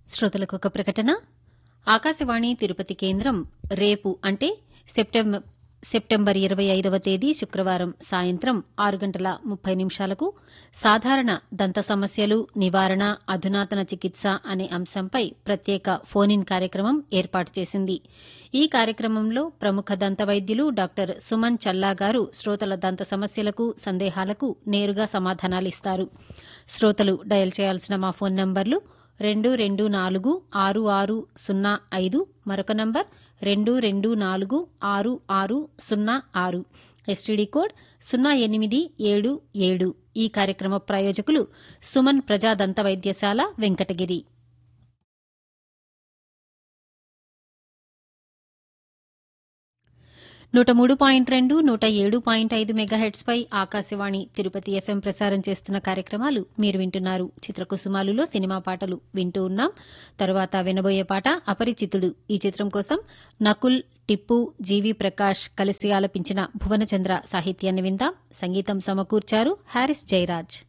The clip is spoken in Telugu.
శ్రోతలకు ఒక ప్రకటన ఆకాశవాణి తిరుపతి కేంద్రం రేపు అంటే సెప్టెంబర్ సెప్టెంబర్ ఇరవై ఐదవ తేదీ శుక్రవారం సాయంత్రం ఆరు గంటల ముప్పై నిమిషాలకు సాధారణ దంత సమస్యలు నివారణ అధునాతన చికిత్స అనే అంశంపై ప్రత్యేక ఫోన్ ఇన్ కార్యక్రమం ఏర్పాటు చేసింది ఈ కార్యక్రమంలో ప్రముఖ దంత వైద్యులు డాక్టర్ సుమన్ చల్లా గారు శ్రోతల దంత సమస్యలకు సందేహాలకు నేరుగా సమాధానాలిస్తారు శ్రోతలు డయల్ చేయాల్సిన మా ఫోన్ నంబర్లు రెండు రెండు నాలుగు ఆరు ఆరు సున్నా ఐదు మరొక నంబర్ రెండు రెండు నాలుగు ఆరు ఆరు సున్నా ఆరు ఎస్టీడీ కోడ్ సున్నా ఎనిమిది ఏడు ఏడు ఈ కార్యక్రమ ప్రాయోజకులు సుమన్ ప్రజా దంత వైద్యశాల వెంకటగిరి నూట మూడు పాయింట్ రెండు నూట ఏడు పాయింట్ ఐదు మెగాహెట్స్ పై ఆకాశవాణి తిరుపతి ఎఫ్ఎం ప్రసారం చేస్తున్న కార్యక్రమాలు మీరు వింటున్నారు చిత్రకుసుమాలులో సినిమా పాటలు వింటూ ఉన్నాం తరువాత వినబోయే పాట అపరిచితుడు ఈ చిత్రం కోసం నకుల్ టిప్పు జీవి ప్రకాష్ కలిసి ఆలపించిన భువనచంద్ర సాహిత్యాన్ని విందాం సంగీతం సమకూర్చారు హారిస్ జయరాజ్